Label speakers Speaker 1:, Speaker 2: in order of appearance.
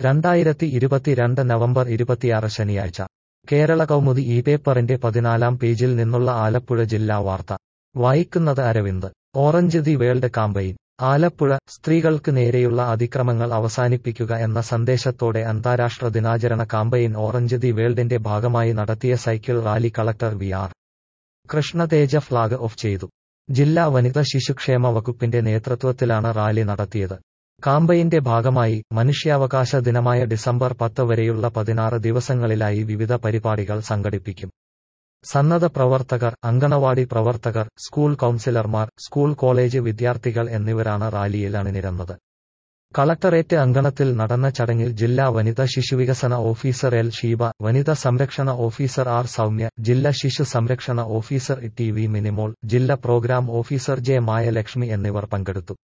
Speaker 1: രണ്ടായിരത്തി ഇരുപത്തിരണ്ട് നവംബർ ഇരുപത്തിയാറ് ശനിയാഴ്ച കേരള കൗമുദി ഈ പേപ്പറിന്റെ പതിനാലാം പേജിൽ നിന്നുള്ള ആലപ്പുഴ ജില്ലാ വാർത്ത വായിക്കുന്നത് Aravind orange the world campaign Alappuzha സ്ത്രീകൾക്ക് നേരെയുള്ള അതിക്രമങ്ങൾ അവസാനിപ്പിക്കുക എന്ന സന്ദേശത്തോടെ അന്താരാഷ്ട്ര ദിനാചരണ കാമ്പയിൻ ഓറഞ്ച് ദി വേൾഡിന്റെ ഭാഗമായി നടത്തിയ cycle rally collector V R Krishnateja flag off ചെയ്തു ജില്ലാ വനിതാ ശിശുക്ഷേമ വകുപ്പിന്റെ നേതൃത്വത്തിലാണ് റാലി നടത്തിയത് കാമ്പയിന്റെ ഭാഗമായി മനുഷ്യാവകാശ ദിനമായ ഡിസംബർ പത്ത് വരെയുള്ള പതിനാറ് ദിവസങ്ങളിലായി വിവിധ പരിപാടികൾ സംഘടിപ്പിക്കും സന്നദ്ധ പ്രവർത്തകർ അങ്കണവാടി പ്രവർത്തകർ സ്കൂൾ കൗൺസിലർമാർ സ്കൂൾ കോളേജ് വിദ്യാർത്ഥികൾ എന്നിവരാണ് റാലിയിൽ അണിനിരന്നത് കളക്ടറേറ്റ് അങ്കണത്തിൽ നടന്ന ചടങ്ങിൽ ജില്ലാ വനിതാ ശിശുവികസന ഓഫീസർ എൽ ഷീബ വനിതാ സംരക്ഷണ ഓഫീസർ ആർ സൗമ്യ ജില്ലാ ശിശു സംരക്ഷണ ഓഫീസർ ടി വി മിനിമോൾ ജില്ലാ പ്രോഗ്രാം ഓഫീസർ ജെ മായലക്ഷ്മി എന്നിവർ പങ്കെടുത്തു